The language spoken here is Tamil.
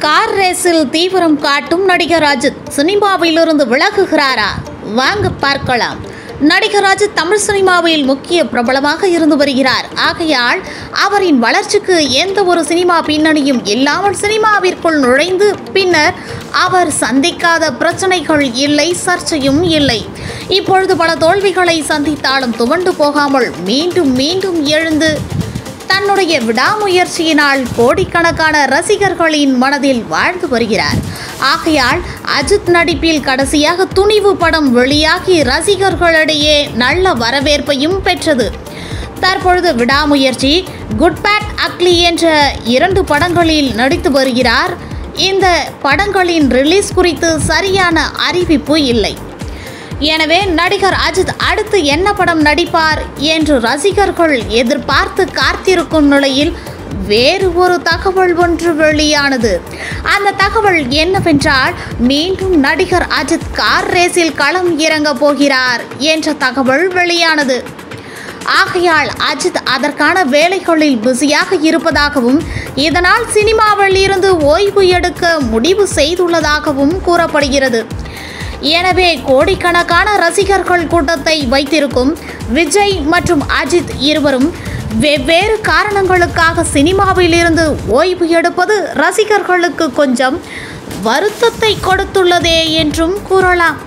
கார் ரேஸில் தீவிரம் காட்டும் நடிகர் அஜித் சினிமாவிலிருந்து விலகுகிறாரா வாங்க பார்க்கலாம் நடிகர் அஜித் தமிழ் சினிமாவில் முக்கிய பிரபலமாக இருந்து வருகிறார் ஆகையால் அவரின் வளர்ச்சிக்கு எந்த ஒரு சினிமா பின்னணியும் இல்லாமல் சினிமாவிற்குள் நுழைந்து பின்னர் அவர் சந்திக்காத பிரச்சனைகள் இல்லை சர்ச்சையும் இல்லை இப்பொழுது பல தோல்விகளை சந்தித்தாலும் துவண்டு போகாமல் மீண்டும் மீண்டும் எழுந்து தன்னுடைய விடாமுயற்சியினால் கோடிக்கணக்கான ரசிகர்களின் மனதில் வாழ்ந்து வருகிறார் ஆகையால் அஜித் நடிப்பில் கடைசியாக துணிவு படம் வெளியாகி ரசிகர்களிடையே நல்ல வரவேற்பையும் பெற்றது தற்பொழுது விடாமுயற்சி குட் பேட் அக்லி என்ற இரண்டு படங்களில் நடித்து வருகிறார் இந்த படங்களின் ரிலீஸ் குறித்து சரியான அறிவிப்பு இல்லை எனவே நடிகர் அஜித் அடுத்து என்ன படம் நடிப்பார் என்று ரசிகர்கள் எதிர்பார்த்து காத்திருக்கும் நிலையில் வேறு ஒரு தகவல் ஒன்று வெளியானது அந்த தகவல் என்னவென்றால் மீண்டும் நடிகர் அஜித் கார் ரேஸில் களம் இறங்க போகிறார் என்ற தகவல் வெளியானது ஆகையால் அஜித் அதற்கான வேலைகளில் பிஸியாக இருப்பதாகவும் இதனால் சினிமாவில் இருந்து ஓய்வு எடுக்க முடிவு செய்துள்ளதாகவும் கூறப்படுகிறது எனவே கோடிக்கணக்கான ரசிகர்கள் கூட்டத்தை வைத்திருக்கும் விஜய் மற்றும் அஜித் இருவரும் வெவ்வேறு காரணங்களுக்காக சினிமாவில் இருந்து ஓய்வு எடுப்பது ரசிகர்களுக்கு கொஞ்சம் வருத்தத்தை கொடுத்துள்ளதே என்றும் கூறலாம்